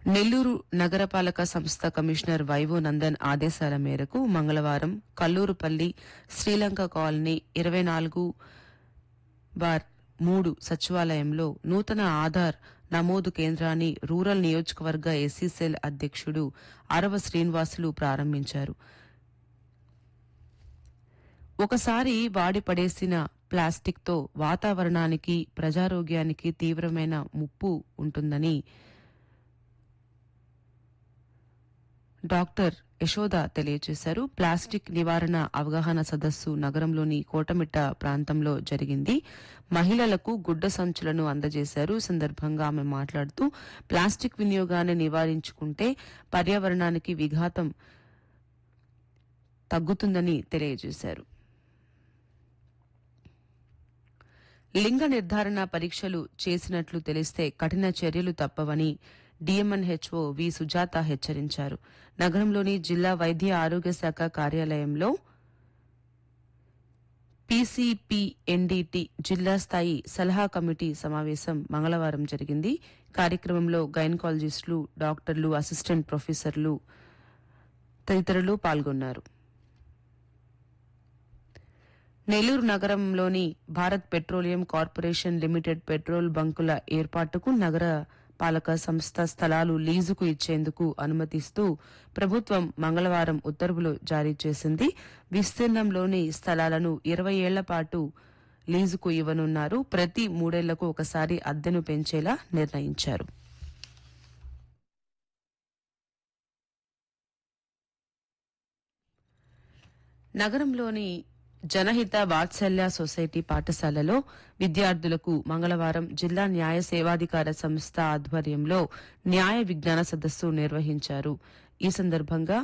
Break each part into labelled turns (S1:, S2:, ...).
S1: నెల్లూరు నగరపాలక సంస్థ commissioner vivo Nandan ఆదేశాల మేరకు మంగళవారం కల్లూరుపల్లి శ్రీలంక కాలనీ ఇరవై నాలుగు బార్ మూడు సచివాలయంలో నూతన ఆధార్ నమోదు కేంద్రాన్ని రూరల్ నియోజకవర్గ ఎస్సీ సెల్ అధ్యక్షుడు అరవ శ్రీనివాసులు ప్రారంభించారు ఒకసారి వాడి పడేసిన ప్లాస్టిక్తో వాతావరణానికి ప్రజారోగ్యానికి తీవ్రమైన ముప్పు ఉంటుందని డాక్టర్ యశోద తెలియజేశారు ప్లాస్టిక్ నివారణ అవగాహన సదస్సు నగరంలోని కోటమిట్ట ప్రాంతంలో జరిగింది మహిళలకు గుడ్డ సంచులను అందజేశారు ఈ సందర్భంగా ఆమె మాట్లాడుతూ ప్లాస్టిక్ వినియోగాన్ని నివారించుకుంటే పర్యావరణానికి విఘాతం తగ్గుతుందని తెలియజేశారు లింగ నిర్ధారణ పరీక్షలు చేసినట్లు తెలిస్తే కఠిన చర్యలు తప్పవని డిఎంఎన్హెచ్ఓ వి సుజాత హెచ్చరించారు నగరంలోని జిల్లా వైద్య ఆరోగ్య శాఖ కార్యాలయంలో పీసీపీఎన్డీటీ జిల్లా స్థాయి సలహా కమిటీ సమావేశం మంగళవారం జరిగింది కార్యక్రమంలో గైనకాలజిస్టులు డాక్టర్లు అసిస్టెంట్ ప్రొఫెసర్లు తదితరులు పాల్గొన్నారు నెల్లూరు నగరంలోని Bharat petroleum corporation limited petrol బంకుల ఏర్పాటుకు నగర పాలక సంస్థ స్థలాలు లీజుకు ఇచ్చేందుకు అనుమతిస్తూ ప్రభుత్వం మంగళవారం ఉత్తర్వులు జారీ చేసింది విస్తీర్ణంలోని స్థలాలను ఇరవై ఏళ్ల పాటు లీజుకు ఇవ్వనున్నారు ప్రతి మూడేళ్లకు ఒకసారి అద్దెను పెంచేలా నిర్ణయించారు నగరంలోని జనహిత వాత్సల్య సొసైటీ పాఠశాలలో విద్యార్థులకు మంగళవారం జిల్లా న్యాయ సేవాధికార సంస్థ ఆధ్వర్యంలో న్యాయ విజ్ఞాన సదస్సు నిర్వహించారు ఈ సందర్భంగా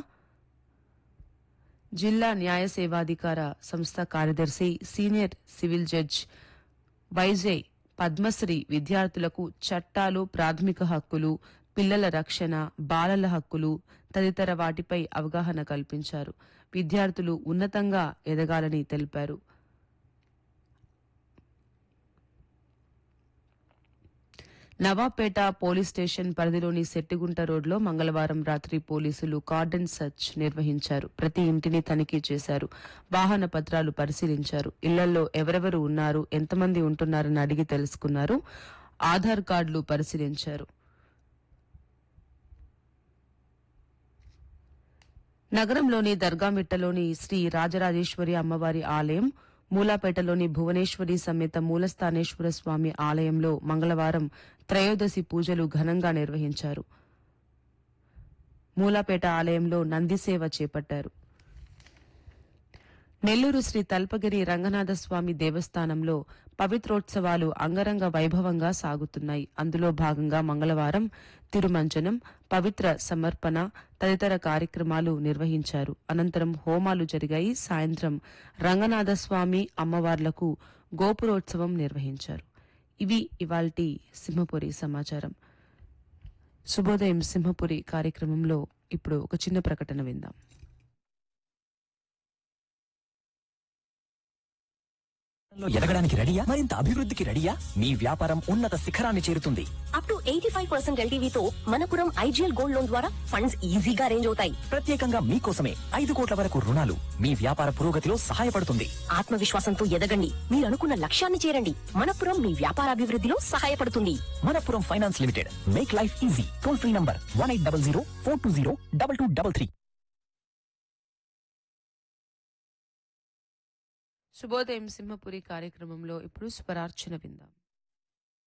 S1: జిల్లా న్యాయ సేవాధికార సంస్థ కార్యదర్శి సీనియర్ సివిల్ జడ్జ్ వైజయ్ పద్మశ్రీ విద్యార్థులకు చట్టాలు ప్రాథమిక హక్కులు పిల్లల రక్షణ బాలల హక్కులు తదితర వాటిపై అవగాహన కల్పించారు విద్యార్థులు ఉన్నతంగా ఎదగాలని తెలిపారు నవాబ్పేట పోలీస్ స్టేషన్ పరిధిలోని సెట్టిగుంట రోడ్లో మంగళవారం రాత్రి పోలీసులు కార్డన్ సర్చ్ నిర్వహించారు ప్రతి ఇంటిని తనిఖీ చేశారు వాహన పత్రాలు పరిశీలించారు ఇళ్లలో ఎవరెవరు ఉన్నారు ఎంతమంది ఉంటున్నారని అడిగి తెలుసుకున్నారు ఆధార్ కార్డులు పరిశీలించారు నగరంలోని దర్గామిట్టలోని శ్రీ రాజరాజేశ్వరి అమ్మవారి ఆలయం మూలాపేటలోని భువనేశ్వరి సమేత మూలస్థానేశ్వర స్వామి ఆలయంలో మంగళవారం త్రయోదశి పూజలు ఘనంగా నిర్వహించారు మూలాపేట ఆలయంలో నందిసేవ చేపట్టారు నెల్లూరు శ్రీ తల్పగిరి రంగనాథ స్వామి దేవస్థానంలో పవిత్రోత్సవాలు అంగరంగ వైభవంగా సాగుతున్నాయి అందులో భాగంగా మంగళవారం తిరుమంజనం పవిత్ర సమర్పణ తదితర కార్యక్రమాలు నిర్వహించారు అనంతరం హోమాలు జరిగాయి సాయంత్రం రంగనాథ స్వామి అమ్మవార్లకు గోపురోత్సవం నిర్వహించారు ఇవి ఇవాల్టి సింహపురి సమాచారం శుభోదయం సింహపురి కార్యక్రమంలో ఇప్పుడు ఒక చిన్న ప్రకటన విందాం
S2: లో ఎదగడానికి రెడీయా మరింత అభివృద్ధికి రెడీయా మీ వ్యాపారం ఉన్నత శిఖరాన్ని చేరుతుంది
S3: up to eighty five percent ఎల్టీవీతో మనపురం ఐజీఎల్ గోల్డ్ లోన్ ద్వారా ఫండ్స్ ఈజీగా అరేంజ్ అవుతాయి
S2: ప్రత్యేకంగా మీకోసమే ఐదు కోట్ల వరకు రుణాలు మీ వ్యాపార పురోగతిలో సహాయపడుతుంది
S3: ఆత్మవిశ్వాసంతో ఎదగండి మీరు అనుకున్న లక్ష్యాన్ని చేరండి మనపురం మీ వ్యాపార అభివృద్ధిలో సహాయపడుతుంది
S2: Manappuram finance limited make life easy toll free number one eight double zero four two zero double two double three
S1: శుభోదయం సింహపురి కార్యక్రమంలో ఇప్పుడు స్వరార్చన విందాం